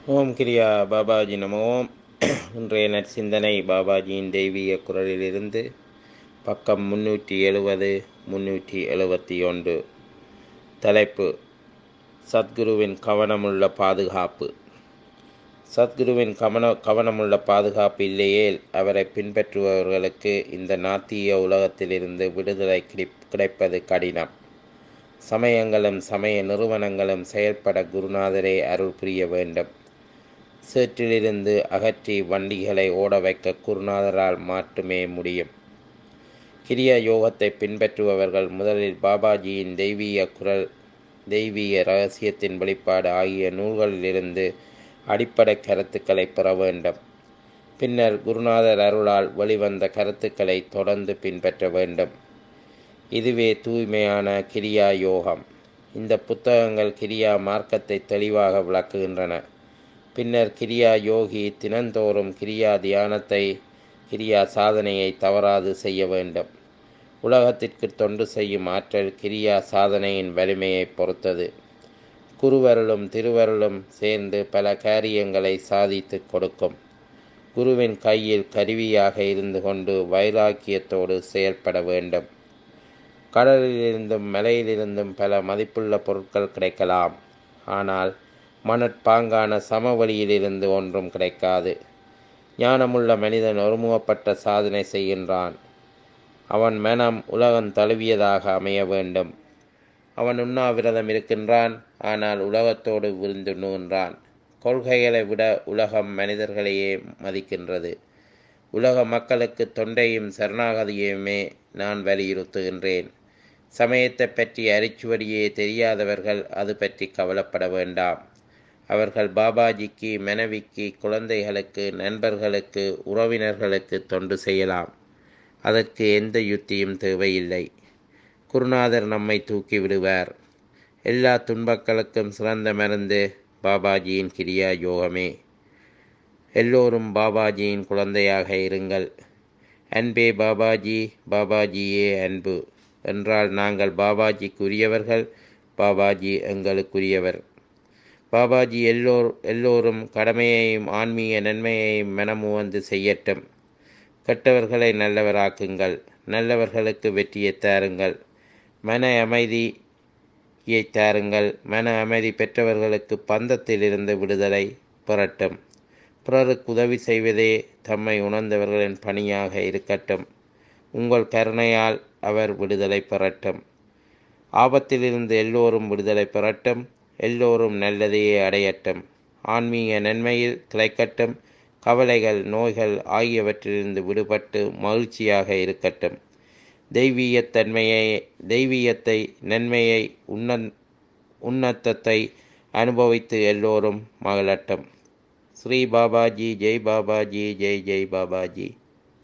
ஓம் கிரியா பாபாஜி நம ஓம் இன்றைய நற்சிந்தனை பாபாஜியின் தெய்வீக குரலிலிருந்து பக்கம் முன்னூற்றி எழுபது முன்னூற்றி எழுபத்தி ஒன்று தலைப்பு சத்குருவின் கவனமுள்ள பாதுகாப்பு சத்குருவின் கவன கவனமுள்ள பாதுகாப்பு இல்லையேல் அவரை பின்பற்றுபவர்களுக்கு இந்த நாத்திய உலகத்திலிருந்து விடுதலை கிடை கிடைப்பது கடினம் சமயங்களும் சமய நிறுவனங்களும் செயல்பட குருநாதரே அருள் புரிய வேண்டும் சேற்றிலிருந்து அகற்றி வண்டிகளை ஓட வைக்க குருநாதரால் மட்டுமே முடியும் கிரியா யோகத்தை பின்பற்றுபவர்கள் முதலில் பாபாஜியின் தெய்வீக குரல் தெய்வீக ரகசியத்தின் வெளிப்பாடு ஆகிய நூல்களிலிருந்து அடிப்படை கருத்துக்களை பெற வேண்டும் பின்னர் குருநாதர் அருளால் வெளிவந்த கருத்துக்களை தொடர்ந்து பின்பற்ற வேண்டும் இதுவே தூய்மையான கிரியா யோகம் இந்த புத்தகங்கள் கிரியா மார்க்கத்தை தெளிவாக விளக்குகின்றன பின்னர் கிரியா யோகி தினந்தோறும் கிரியா தியானத்தை கிரியா சாதனையை தவறாது செய்ய வேண்டும் உலகத்திற்கு தொண்டு செய்யும் ஆற்றல் கிரியா சாதனையின் வலிமையை பொறுத்தது குருவருளும் திருவருளும் சேர்ந்து பல காரியங்களை சாதித்து கொடுக்கும் குருவின் கையில் கருவியாக இருந்து கொண்டு வைராக்கியத்தோடு செயல்பட வேண்டும் கடலிலிருந்தும் மலையிலிருந்தும் பல மதிப்புள்ள பொருட்கள் கிடைக்கலாம் ஆனால் மணற்பாங்கான சமவெளியிலிருந்து ஒன்றும் கிடைக்காது ஞானமுள்ள மனிதன் ஒருமுகப்பட்ட சாதனை செய்கின்றான் அவன் மனம் உலகம் தழுவியதாக அமைய வேண்டும் அவன் உண்ணாவிரதம் இருக்கின்றான் ஆனால் உலகத்தோடு விருந்துண்ணுகின்றான் கொள்கைகளை விட உலகம் மனிதர்களையே மதிக்கின்றது உலக மக்களுக்கு தொண்டையும் சரணாகதியுமே நான் வலியுறுத்துகின்றேன் சமயத்தை பற்றி அரிச்சுவடியே தெரியாதவர்கள் அது பற்றி கவலைப்பட வேண்டாம் அவர்கள் பாபாஜிக்கு மனைவிக்கு குழந்தைகளுக்கு நண்பர்களுக்கு உறவினர்களுக்கு தொண்டு செய்யலாம் அதற்கு எந்த யுத்தியும் தேவையில்லை குருநாதர் நம்மை தூக்கி விடுவார் எல்லா துன்பங்களுக்கும் சிறந்த மருந்து பாபாஜியின் கிரியா யோகமே எல்லோரும் பாபாஜியின் குழந்தையாக இருங்கள் அன்பே பாபாஜி பாபாஜியே அன்பு என்றால் நாங்கள் பாபாஜிக்குரியவர்கள் பாபாஜி எங்களுக்குரியவர் பாபாஜி எல்லோர் எல்லோரும் கடமையையும் ஆன்மீக நன்மையையும் மனமுவந்து செய்யட்டும் கெட்டவர்களை நல்லவராக்குங்கள் நல்லவர்களுக்கு வெற்றியை தாருங்கள் மன அமைதியை தாருங்கள் மன அமைதி பெற்றவர்களுக்கு பந்தத்திலிருந்து விடுதலை பெறட்டும் பிறருக்கு உதவி செய்வதே தம்மை உணர்ந்தவர்களின் பணியாக இருக்கட்டும் உங்கள் கருணையால் அவர் விடுதலை பெறட்டும் ஆபத்திலிருந்து எல்லோரும் விடுதலை பெறட்டும் எல்லோரும் நல்லதையே அடையட்டும் ஆன்மீக நன்மையில் திளைக்கட்டும் கவலைகள் நோய்கள் ஆகியவற்றிலிருந்து விடுபட்டு மகிழ்ச்சியாக இருக்கட்டும் தெய்வீகத்தன்மையை தெய்வீகத்தை நன்மையை உன்ன உன்னத்தத்தை அனுபவித்து எல்லோரும் மகிழட்டும் ஸ்ரீ பாபாஜி ஜெய் பாபாஜி ஜெய் ஜெய் பாபாஜி